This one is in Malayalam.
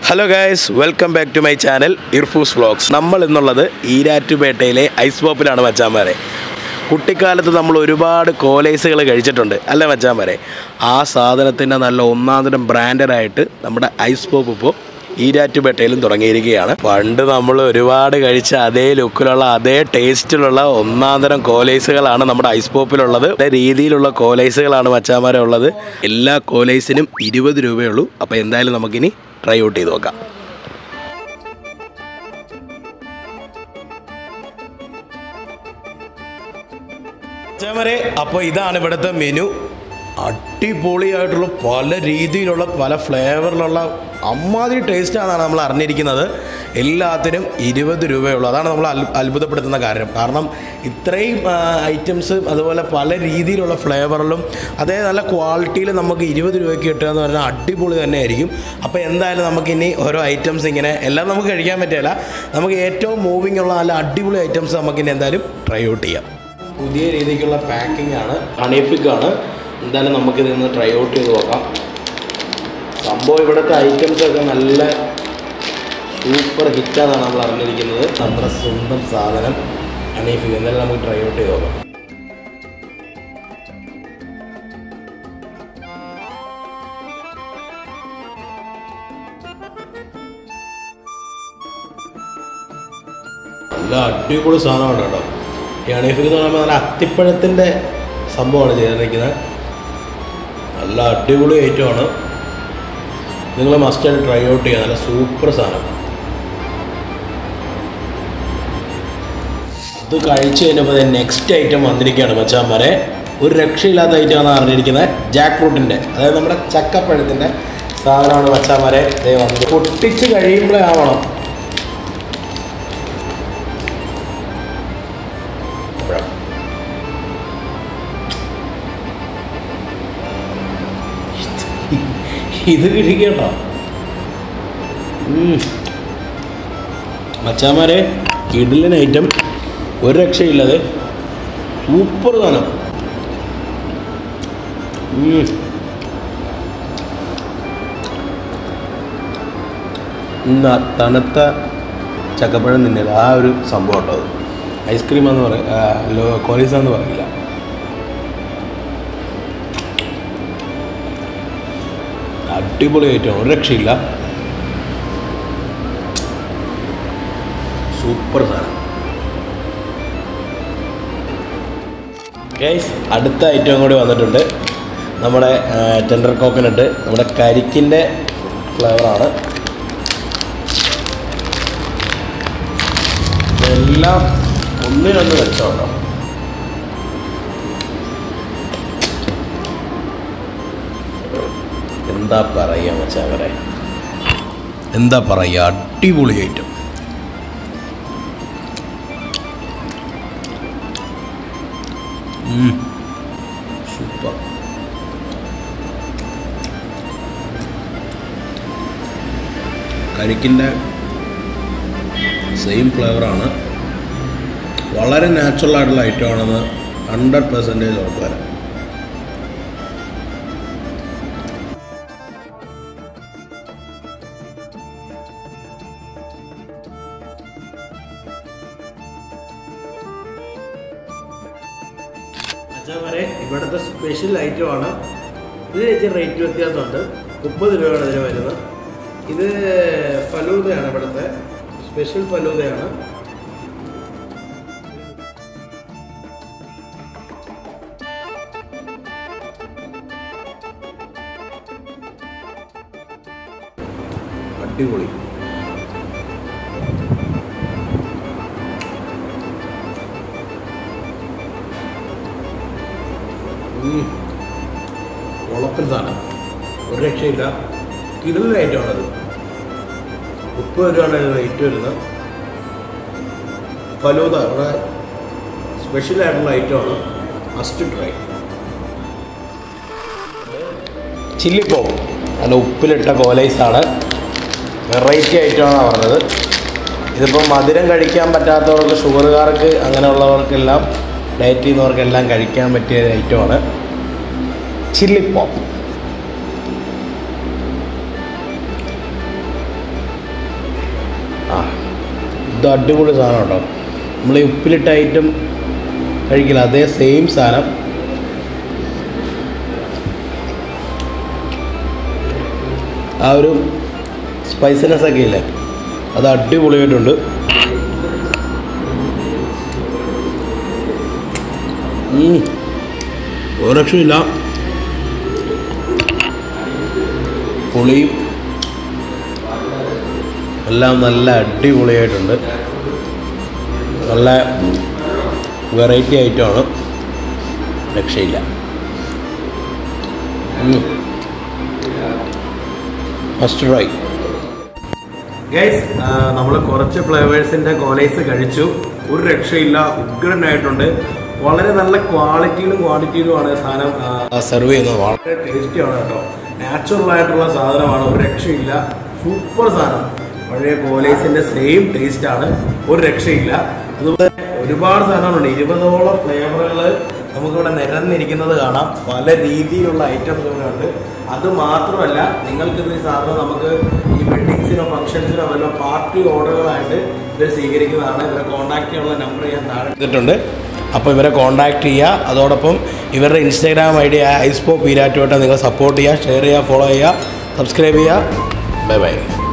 Hello guys welcome back to my channel Irfu's vlogs നമ്മൾ ഇന്നുള്ളത് ഈരാറ്റുപേട്ടയിലെ ഐസ് പോപ്പിലാണ് മച്ചാന്മാരെ കുട്ടിക്കാലത്ത് നമ്മൾ ഒരുപാട് കോലേസുകൾ കഴിച്ചിട്ടുണ്ട് അല്ലേ മച്ചാന്മാരെ ആ സാധനത്തിൻ്റെ നല്ല ഒന്നാന്തരം ബ്രാൻഡഡായിട്ട് നമ്മുടെ ഐസ് പോപ്പ് ഇപ്പോൾ ഈരാറ്റുപേട്ടയിലും തുടങ്ങിയിരിക്കുകയാണ് പണ്ട് നമ്മൾ ഒരുപാട് കഴിച്ച അതേ ലുക്കിലുള്ള അതേ ടേസ്റ്റിലുള്ള ഒന്നാന്തരം കോലേസുകളാണ് നമ്മുടെ ഐസ് പോപ്പിലുള്ളത് അതേ രീതിയിലുള്ള കോലേസുകളാണ് മച്ചാമാരെ ഉള്ളത് എല്ലാ കോലേസിനും ഇരുപത് രൂപയുള്ളൂ അപ്പോൾ എന്തായാലും നമുക്കിനി ട്രൈ ഔട്ട് ചെയ്ത് നോക്കാം മച്ചാമാരെ അപ്പോൾ ഇതാണ് ഇവിടുത്തെ മെനു അടിപൊളിയായിട്ടുള്ള പല രീതിയിലുള്ള പല ഫ്ലേവറിലുള്ള അമ്മാതിരി ടേസ്റ്റാണെന്നാണ് നമ്മൾ അറിഞ്ഞിരിക്കുന്നത് എല്ലാത്തിനും ഇരുപത് രൂപയുള്ളൂ അതാണ് നമ്മൾ അൽ അത്ഭുതപ്പെടുത്തുന്ന കാര്യം കാരണം ഇത്രയും ഐറ്റംസ് അതുപോലെ പല രീതിയിലുള്ള ഫ്ലേവറിലും അതേ നല്ല ക്വാളിറ്റിയിൽ നമുക്ക് ഇരുപത് രൂപയ്ക്ക് കിട്ടുക എന്ന് പറഞ്ഞാൽ അടിപൊളി തന്നെയായിരിക്കും അപ്പോൾ എന്തായാലും നമുക്കിനി ഓരോ ഐറ്റംസ് ഇങ്ങനെ എല്ലാം നമുക്ക് കഴിക്കാൻ പറ്റില്ല നമുക്ക് ഏറ്റവും മൂവിങ് ഉള്ള നല്ല അടിപൊളി ഐറ്റംസ് നമുക്കിനി എന്തായാലും ട്രൈ ഔട്ട് ചെയ്യാം പുതിയ രീതിക്കുള്ള പാക്കിംഗ് ആണ് ഹണിഫിക് ആണ് എന്തായാലും നമുക്കിത് ഇന്ന് ട്രൈ ഔട്ട് ചെയ്ത് നോക്കാം സംഭവം ഇവിടുത്തെ ഐറ്റംസ് ഒക്കെ നല്ല സൂപ്പർ ഹിറ്റാണെന്നാണ് നമ്മൾ അറിഞ്ഞിരിക്കുന്നത് നമ്മുടെ സ്വന്തം സാധനം ഹണീഫിക് എന്തായാലും നമുക്ക് ട്രൈ ഔട്ട് ചെയ്ത് നോക്കാം നല്ല അടിപൊളി സാധനമാണ് കേട്ടോ ഈ അണീഫിക് എന്ന് പറയുമ്പോൾ നല്ല അത്തിപ്പഴത്തിൻ്റെ സംഭവമാണ് ചെയ്തിരിക്കുന്നത് നല്ല അടിപൊളി ഐറ്റമാണ് നിങ്ങൾ മസ്റ്റായിട്ട് ട്രൈ ഔട്ട് ചെയ്യുക നല്ല സൂപ്പർ സാധനം ഇത് കഴിച്ച് കഴിഞ്ഞപ്പോൾ നെക്സ്റ്റ് ഐറ്റം വന്നിരിക്കുകയാണ് മച്ചാന്മാരെ ഒരു രക്ഷയില്ലാത്ത ഐറ്റമാണ് അറിഞ്ഞിരിക്കുന്നത് ജാക്ക് ഫ്രൂട്ടിൻ്റെ അതായത് നമ്മുടെ ചക്കപ്പഴത്തിൻ്റെ സാധനമാണ് മച്ചാന്മാരെ ദേ വന്നത് പൊട്ടിച്ച് കഴിയുമ്പോഴേ ആവണം പഴം ഇത് കിഴിക്കട്ടോ മച്ചാമാരെ കിടിലൻ ഐറ്റം ഒരു രക്ഷയില്ലാതെ സൂപ്പർ സാധനം ഉം. ഇന്ന് ആ തണുത്ത ചക്കപ്പഴം തിന്നില്ല ആ ഒരു സംഭവം ഉണ്ടോ അത് ഐസ്ക്രീം എന്ന് പറയും കോലീസ എന്ന് പറയില്ല അടിപൊളി ഐറ്റം ഒരു രക്ഷയില്ല സൂപ്പർ സാധനം ഗൈസ് അടുത്ത ഐറ്റം കൂടി വന്നിട്ടുണ്ട് നമ്മുടെ ടെൻഡർ കോക്കനട്ട് നമ്മുടെ കരിക്കിൻ്റെ ഫ്ലേവറാണ് ഇതെല്ലാം ഒന്നിനൊന്ന് വെച്ചോട്ടോ എന്താ പറയുക മച്ചാവരെ എന്താ പറയുക അടിപൊളി ഐറ്റം സൂപ്പർ കരിക്കിൻ്റെ സെയിം ഫ്ലേവറാണ് വളരെ നാച്ചുറൽ ആയിട്ടുള്ള ഐറ്റം ആണെന്ന് ഹൺഡ്രഡ് പെർസെൻറ്റേജ് ഉറപ്പ് വരാം വരെ ഇവിടുത്തെ സ്പെഷ്യൽ ഐറ്റമാണ് ഇത് ഇച്ചിരി റേറ്റ് വ്യത്യാസമുണ്ട് മുപ്പത് രൂപയാണ് ഇതിന് വരുന്നത് ഇത് ഫലൂദയാണ് ഇവിടുത്തെ സ്പെഷ്യൽ ഫലൂദയാണ് അടിപൊളി ഉളപ്പൻ സാധനം ഒരു രക്ഷയില്ല കിടലിന് ഐറ്റമാണത് മുപ്പത് രൂപയാണ് ഇതിന് റേറ്റ് വരുന്നത് ഫലൂദ ഇവിടെ സ്പെഷ്യൽ ആയിട്ടുള്ള ഐറ്റമാണ് മസ്റ്റ് ട്രൈ ചില്ലിപ്പോ നല്ല ഉപ്പിലിട്ട കോലൈസാണ് വെറൈറ്റി ഐറ്റമാണ് പറഞ്ഞത് ഇതിപ്പോൾ മധുരം കഴിക്കാൻ പറ്റാത്തവർക്ക് ഷുഗറുകാർക്ക് അങ്ങനെയുള്ളവർക്കെല്ലാം ഡയറ്റ് ചെയ്യുന്നവർക്കെല്ലാം കഴിക്കാൻ പറ്റിയ ഐറ്റമാണ് ചില്ലി പോപ്പ് ഇത് അടിപൊളി സാധനം കേട്ടോ നമ്മൾ ഈ ഉപ്പിലിട്ട ഐറ്റം കഴിക്കില്ല അതേ സെയിം സാധനം ആ ഒരു സ്പൈസിനെസ് ഒക്കെ ഇല്ലേ അത് അടിപൊളിയായിട്ടുണ്ട് ഉം. ഒരു രക്ഷയില്ല പുളിയും എല്ലാം നല്ല അടിപൊളിയായിട്ടുണ്ട് നല്ല വെറൈറ്റി ഐറ്റമാണ് രക്ഷയില്ല ഫസ്റ്റ് ട്രൈ ഗൈസ് നമ്മൾ കുറച്ച് ഫ്ലേവേഴ്സിന്റെ കോലേസ് കഴിച്ചു ഒരു രക്ഷയില്ല ഉഗ്രനായിട്ടുണ്ട് വളരെ നല്ല ക്വാളിറ്റിയിലും ക്വാണ്ടിറ്റിയിലുമാണ് സാധനം സെർവ് ചെയ്യുന്നത് വളരെ ടേസ്റ്റിയാണ് കേട്ടോ നാച്ചുറൽ ആയിട്ടുള്ള സാധനമാണ് ഒരു രക്ഷയില്ല സൂപ്പർ സാധനം പഴയ കോലേസിന്റെ സെയിം ടേസ്റ്റ് ആണ് ഒരു രക്ഷയില്ല അതുപോലെ ഒരുപാട് സാധനങ്ങളുണ്ട് ഇരുപതോളം ഫ്ലേവറുകൾ നമുക്കിവിടെ നിരന്നിരിക്കുന്നത് കാണാം പല രീതിയിലുള്ള ഐറ്റംസ് ഇവിടെ ഉണ്ട് അത് മാത്രമല്ല നിങ്ങൾക്ക് ഈ സാധനം നമുക്ക് ഈ വെഡിങ്സിനോ ഫംഗ്ഷൻസിനോ വല്ല പാർട്ടി ഓർഡറുകളായിട്ട് ഇവർ സ്വീകരിക്കുന്നതാണ് ഇവരെ കോൺടാക്ട് ചെയ്യാനുള്ള നമ്പർ ഞാൻ താഴെ ചെയ്തിട്ടുണ്ട് അപ്പോൾ ഇവരെ കോൺടാക്ട് ചെയ്യുക അതോടൊപ്പം ഇവരുടെ ഇൻസ്റ്റാഗ്രാം ഐ ഡി ഐസ്പോ പീരാറ്റുമായിട്ട് നിങ്ങൾ സപ്പോർട്ട് ചെയ്യുക ഷെയർ ചെയ്യുക ഫോളോ ചെയ്യുക സബ്സ്ക്രൈബ് ചെയ്യുക ബൈ ബൈ